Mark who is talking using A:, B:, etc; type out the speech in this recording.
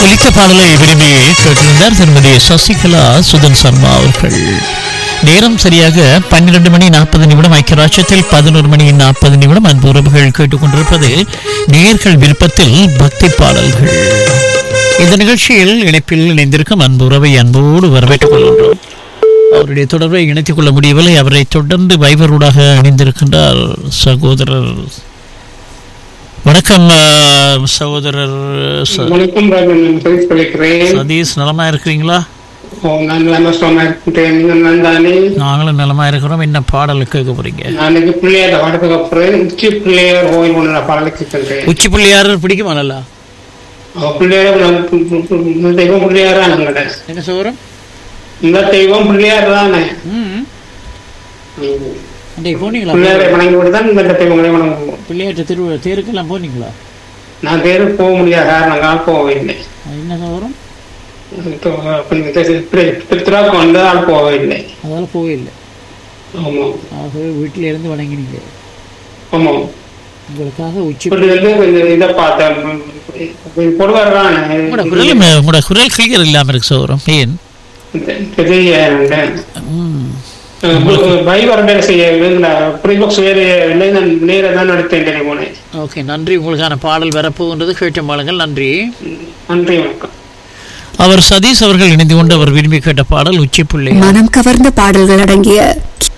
A: ஒலித்த பாடலை விரும்பி கேட்டிருந்தார் திருமதி சசிகலா சுதன் சர்மா அவர்கள் நேரம் சரியாக பன்னிரண்டு மணி நாற்பது நிமிடம் ஐக்கியராட்சத்தில் பதினோரு மணி நாற்பது நிமிடம் அன்பு உறவுகள் கேட்டுக்கொண்டிருப்பது நேர்கள் விருப்பத்தில் பக்தி பாடல்கள் இந்த நிகழ்ச்சியில் இணைப்பில் இணைந்திருக்கும் அன்பு உறவை அன்போடு வரவேற்றுக் கொள்கின்றோம் அவருடைய தொடர்பை இணைத்துக் கொள்ள முடியவில்லை அவரை தொடர்ந்து வைபரூடாக இணைந்திருக்கின்றார் சகோதரர் வணக்கம் அஹ், சகோதரர் ச-
B: வணக்கம் ராஜன் நான் சதீஷ் கலைக்கிறேன்
A: சதீஷ் நலமா இருக்கிறீங்களா
B: ஓ நான் நல்ல சுகமா இருக்கின்றேன் நீங்கள் நந்தானே
A: நாங்களும் நலமா இருக்கிறோம் என்ன பாடல் கேட்க போறீங்க
B: நான் இன்னைக்கு பிள்ளையார் பாடத்துக்கு அப்புறம் உச்சி பிள்ளையார் ஓய்வு ஒன்று பாடலுக்கு சென்றேன்
A: உச்சி பிள்ளையார் பிடிக்குமா நல்லா
B: அவ பிள்ளையார் நான் பு- பு- பு- இந்த தெய்வம் பிள்ளையாரா நாங்கட
A: என்ன சோரம்
B: இந்த தெய்வம் பிள்ளையார் தானே
A: ம் அன்றைக்கு போனீங்களா
B: பிள்ளையாரை வணங்கி விட்டு தான் இந்த தெய்வங்களை வணங்குவோம்
A: பிள்ளையாட்டு திரு தேருக்கெல்லாம் போனீங்களா
B: நான் பேரு போக முடியாத காரணங்கால் போகவில்லை
A: என்ன சோரம்
B: திருத்திராக்கு வந்து ஆள் போகவில்லை
A: அதால போவே இல்லை
B: ஆமா
A: ஆகவே வீட்டில இருந்து வணங்கினீங்க
B: ஆமா
A: உங்களுக்காக உச்சி
B: இப்படி வந்து கொஞ்சம் இதை பார்த்தேன் கொடுவார் தானே
A: உங்களோட குரல் ம- உங்களோட குரல் கிளியர் இல்லாம இருக்கு சோரம் ஏன்
B: பெரிய
A: ம்
B: பைவரண்டை செய்ய ப்ரீபாக்ஸ் வேறு இல்லை நான் நேராக தான் நடத்தேன் டெலிஃபோனை
A: ஓகே நன்றி உங்களுக்கான பாடல் வரப்போகின்றது கேட்ட பாடங்கள் நன்றி
B: நன்றி வணக்கம்
A: அவர் சதீஷ் அவர்கள் இணைந்து கொண்டு அவர் விரும்பி கேட்ட பாடல் உச்சி பிள்ளை
C: மனம் கவர்ந்த பாடல்கள் அடங்கிய